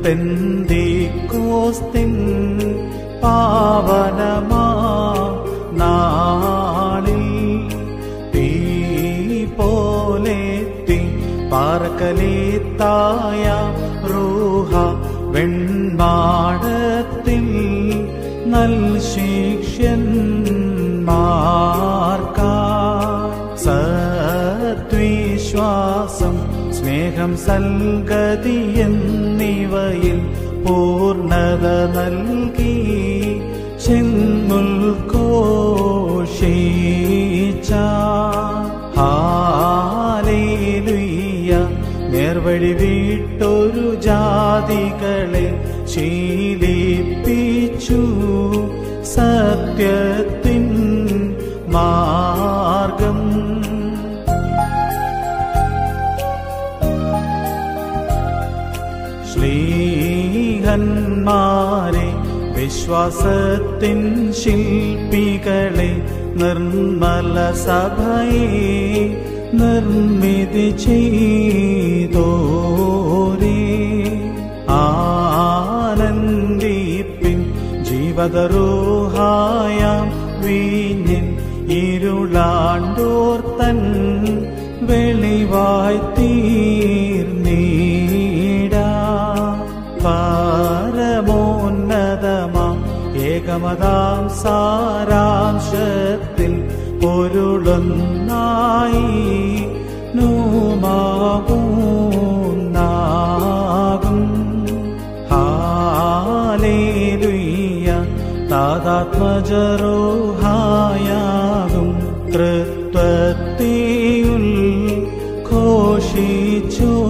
പെന്തിക്കോസ്തിൻ പാവനമാ നാളിൽ തീ പോലെത്തി പാർക്കലിത്തായ റൂഹ വെൺമാടത്തിൽ നൽ ശിഷ്യന്മാർക്കായി സത്വിശ്വാസം സ്നേഹം സൽഗതി എന്നിവയിൽ പൂർണ്ണത നൽകി ചെന്നുൽഘോഷിച്ച ഹാലേലുയ്യ നേർവഴി വിട്ടൊരു ജാതികളെ ശീലിപ്പിച്ചു സത്യത്തിൻ മാർഗം ശ്ലീഹന്മാരെ വിശ്വാസത്തിൻ ശില്പികളെ നിർമ്മല സഭയെ നിർമ്മിതി ചെയ്തോരേ ആനന്ദിപ്പിൻ ജീവതരോഹായാം വീഞ്ഞിൻ ഇരുളാണ്ടോർ തൻ വെളിവായി തീർന്നീടാ പരമോന്നതമാം ഏകമതാം സാരാംശത്തിൽ പൊരുളൊന്നായി നൂമാകും ഹാലേലുയ്യ താതാത്മജരോഹായാകും തൃത്വത്തിയുൽ ഘോഷിച്ചു